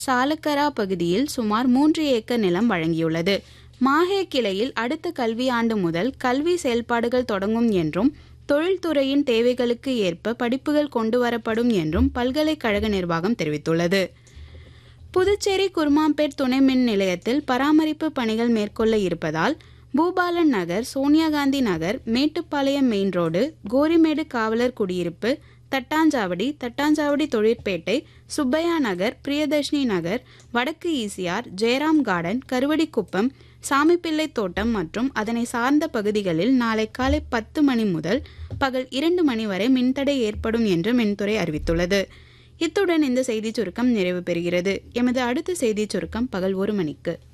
சாலக்கரா பகுதியில் சுமார் மூன்று ஏக்கர் நிலம் வழங்கியுள்ளது மாஹே கிளையில் அடுத்த கல்வியாண்டு முதல் கல்வி செயல்பாடுகள் தொடங்கும் என்றும் தொழில்துறையின் தேவைகளுக்கு ஏற்ப படிப்புகள் கொண்டு வரப்படும் என்றும் பல்கலைக்கழக நிர்வாகம் தெரிவித்துள்ளது புதுச்சேரி குருமாம்பேட் துணை மின் நிலையத்தில் பராமரிப்பு பணிகள் மேற்கொள்ள இருப்பதால் பூபாலன் நகர் சோனியா காந்தி நகர் மேட்டுப்பாளையம் மெயின் ரோடு கோரிமேடு காவலர் குடியிருப்பு தட்டாஞ்சாவடி தட்டாஞ்சாவடி தொழிற்பேட்டை சுப்பையா நகர் பிரியதர்ஷினி நகர் வடக்கு ஈசிஆர் ஜெயராம் கார்டன் கருவடிக்குப்பம் சாமிப்பிள்ளை தோட்டம் மற்றும் அதனை சார்ந்த பகுதிகளில் நாளை காலை பத்து மணி முதல் பகல் இரண்டு மணி வரை மின்தடை ஏற்படும் என்று மின்துறை அறிவித்துள்ளது இத்துடன் இந்த செய்திச் சுருக்கம் நிறைவு பெறுகிறது எமது அடுத்த செய்திச் சுருக்கம் பகல் ஒரு மணிக்கு